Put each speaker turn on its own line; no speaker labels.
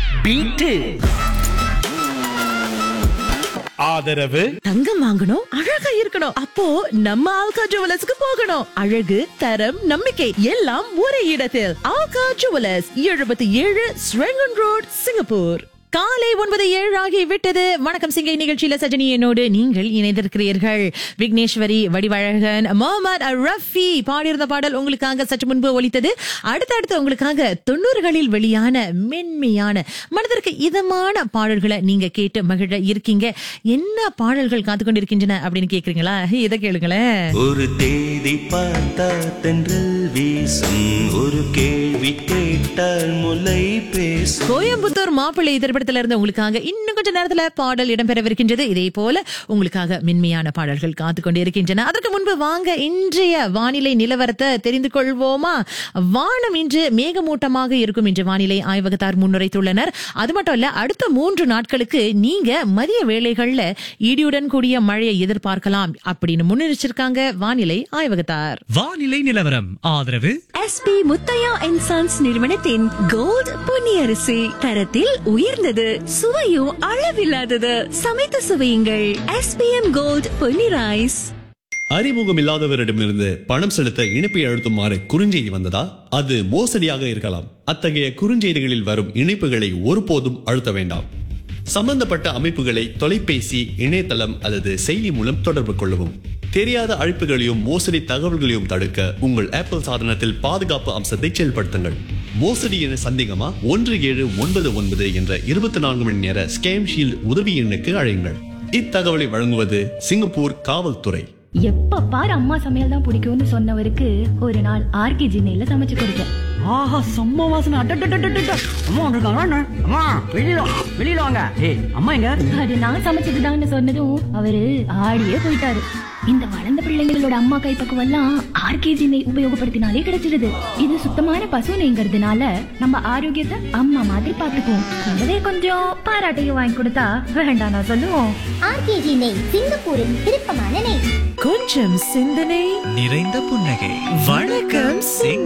Beat ஆதரவு
தங்கம் வாங்கணும் அழகா இருக்கணும் அப்போ நம்ம ஆல்கா ஜுவலர்ஸ்க்கு போகணும் அழகு தரம் நம்பிக்கை எல்லாம் ஒரே இடத்தில் ஆல்கா ஜுவலர்ஸ் எழுபத்தி ஏழு ஸ்ரெங்கன் ரோட் சிங்கப்பூர் காலை ஒன்பது ஏழு ஆகி விட்டது வணக்கம் சிங்கை நிகழ்ச்சியில சஜினி என்னோடு நீங்கள் இணைந்திருக்கிறீர்கள் விக்னேஸ்வரி வடிவழகன் முகமது ரஃபி பாடியிருந்த பாடல் உங்களுக்காக சற்று முன்பு ஒலித்தது அடுத்தடுத்து உங்களுக்காக தொண்ணூறுகளில் வெளியான மென்மையான மனதிற்கு இதமான பாடல்களை நீங்க கேட்டு மகிழ இருக்கீங்க என்ன பாடல்கள் காத்து கொண்டிருக்கின்றன அப்படின்னு கேக்குறீங்களா இதை கேளுங்களேன்
ஒரு தேதி பார்த்தா தென்றல் வீசும் ஒரு கேள்வி கேட்டால் முலை பேசும்
கோயம்புத்தூர் மாப்பிள்ளை திரைப்படத்துல இருந்து உங்களுக்காக இன்னும் கொஞ்ச நேரத்துல பாடல் இடம்பெறவிருக்கின்றது இதே போல உங்களுக்காக மென்மையான பாடல்கள் காத்து கொண்டு இருக்கின்றன அதற்கு முன்பு வாங்க இன்றைய வானிலை நிலவரத்தை தெரிந்து கொள்வோமா வானம் இன்று மேகமூட்டமாக இருக்கும் என்று வானிலை ஆய்வகத்தார் முன்னுரைத்துள்ளனர் அது மட்டும் இல்ல அடுத்த மூன்று நாட்களுக்கு நீங்க மதிய வேளைகள்ல இடியுடன் கூடிய மழையை எதிர்பார்க்கலாம் அப்படின்னு முன்னெச்சரிச்சிருக்காங்க வானிலை ஆய்வகத்தார்
வானிலை நிலவரம் ஆதரவு
எஸ்பி முத்தையா அண்ட் சன்ஸ் நிறுவனத்தின் கோல்ட் பொன்னியரிசி தரத்தில் உயர்ந்தது சுவையும் அளவில்லாதது சமைத்து சுவையுங்கள் எஸ்பிஎம் கோல்ட் பொன்னி ரைஸ்
அறிமுகம் இல்லாதவரிடமிருந்து பணம் செலுத்த இணைப்பை அழுத்துமாறு குறுஞ்செய்தி வந்ததா அது மோசடியாக இருக்கலாம் அத்தகைய குறுஞ்செய்திகளில் வரும் இணைப்புகளை ஒருபோதும் அழுத்த வேண்டாம் சம்பந்தப்பட்ட அமைப்புகளை தொலைபேசி இணையதளம் அல்லது செயலி மூலம் தொடர்பு கொள்ளவும் தெரியாத அழைப்புகளையும் மோசடி தகவல்களையும் தடுக்க உங்கள் ஆப்பிள் சாதனத்தில் பாதுகாப்பு அம்சத்தை செயல்படுத்துங்கள் மோசடி என சந்தேகமா ஒன்று ஏழு ஒன்பது ஒன்பது என்ற இருபத்தி நான்கு மணி நேர ஸ்கேம் ஷீல்ட் உதவி எண்ணுக்கு அழையுங்கள் இத்தகவலை வழங்குவது சிங்கப்பூர் காவல்துறை
எப்ப பாரு அம்மா சமையல் தான் பிடிக்கும்னு சொன்னவருக்கு ஒரு நாள் ஆர்கே ஜினையில சமைச்சு கொடுத்தேன்
ஆஹா செம்ம வாசனை அட்டட்டட்டட்டட்ட அம்மா வந்திருக்காங்களா என்ன? அம்மா வெளியில வா, வெளியில வாங்க ஏய் அம்மா எங்க
அது நான் சமைச்சதுதான்னு சொன்னதும் அவரு ஆடியே போயிட்டாரு இந்த வளர்ந்த பிள்ளைங்களோட அம்மா கைப்பக்குவம் எல்லாம் ஆர்கேஜி நெய் உபயோகப்படுத்தினாலே கிடைச்சிடுது இது சுத்தமான பசு நெய்ங்கிறதுனால நம்ம ஆரோக்கியத்தை அம்மா மாதிரி பாத்துக்குவோம் கூடவே கொஞ்சம் பாராட்டையும் வாங்கி கொடுத்தா வேண்டாம் நான் சொல்லுவோம்
ஆர்கேஜி நெய் சிங்கப்பூரின் விருப்பமான நெய்
கொஞ்சம் சிந்தனை
நிறைந்த புன்னகை வணக்கம் சிங்